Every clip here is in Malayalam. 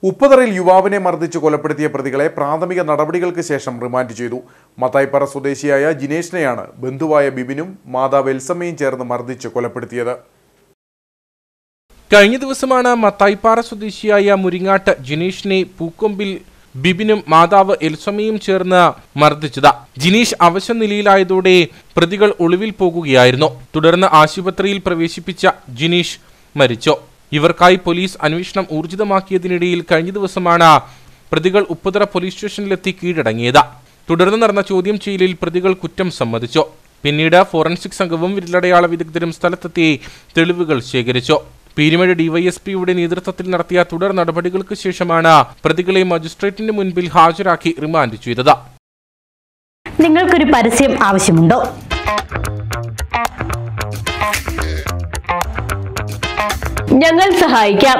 ഉപ്പതറയിൽ യുവാവിനെ മർദ്ദിച്ച് കൊലപ്പെടുത്തിയ പ്രതികളെ പ്രാഥമിക നടപടികൾക്ക് ശേഷം റിമാൻഡ് ചെയ്തു മത്തായിപ്പാറ സ്വദേശിയായ ജിനേഷിനെയാണ് ബന്ധുവായ ബിബിനും മാതാവ് എൽസമ്മയും ചേർന്ന് മർദ്ദിച്ച് കൊലപ്പെടുത്തിയത് കഴിഞ്ഞ ദിവസമാണ് മത്തായിപ്പാറ സ്വദേശിയായ മുരിങ്ങാട്ട് ജിനീഷിനെ പൂക്കൊമ്പിൽ ബിബിനും മാതാവ് എൽസമയും ചേർന്ന് മർദ്ദിച്ചത് ജിനീഷ് അവശ നിലയിലായതോടെ പ്രതികൾ ഒളിവിൽ പോകുകയായിരുന്നു തുടർന്ന് ആശുപത്രിയിൽ പ്രവേശിപ്പിച്ച ജിനീഷ് മരിച്ചു ഇവർക്കായി പോലീസ് അന്വേഷണം ഊർജിതമാക്കിയതിനിടയിൽ കഴിഞ്ഞ ദിവസമാണ് പ്രതികൾ ഉപ്പുതറ പോലീസ് സ്റ്റേഷനിലെത്തി കീഴടങ്ങിയത് തുടർന്ന് നടന്ന ചോദ്യം ചെയ്യലിൽ പ്രതികൾ കുറ്റം സമ്മതിച്ചു പിന്നീട് ഫോറൻസിക് സംഘവും വിരലടയാള വിദഗ്ധരും സ്ഥലത്തെത്തി തെളിവുകൾ ശേഖരിച്ചു പീരുമേട് ഡിവൈഎസ്പിയുടെ നേതൃത്വത്തിൽ നടത്തിയ തുടർ നടപടികൾക്ക് ശേഷമാണ് പ്രതികളെ മജിസ്ട്രേറ്റിന് മുൻപിൽ ഹാജരാക്കി റിമാൻഡ് ചെയ്തത് നിങ്ങൾക്കൊരു പരസ്യം ആവശ്യമുണ്ടോ ഞങ്ങൾ സഹായിക്കാം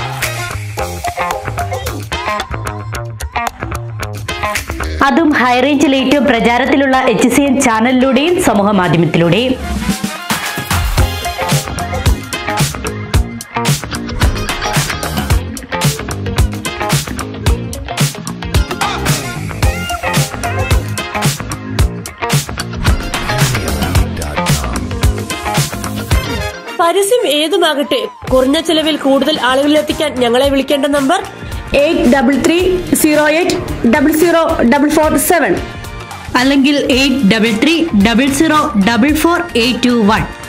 അതും ഹൈറേഞ്ചിൽ ഏറ്റവും പ്രചാരത്തിലുള്ള എച്ച് സി എൻ ചാനലിലൂടെയും സമൂഹ മാധ്യമത്തിലൂടെയും പരസ്യം ഏതുമാകട്ടെ കുറഞ്ഞ ചിലവിൽ കൂടുതൽ ആളുകളിലെത്തിക്കാൻ ഞങ്ങളെ വിളിക്കേണ്ട number eight double three zero eight double zero double four seven അല്ലെങ്കിൽ eight double three double zero double four eight two one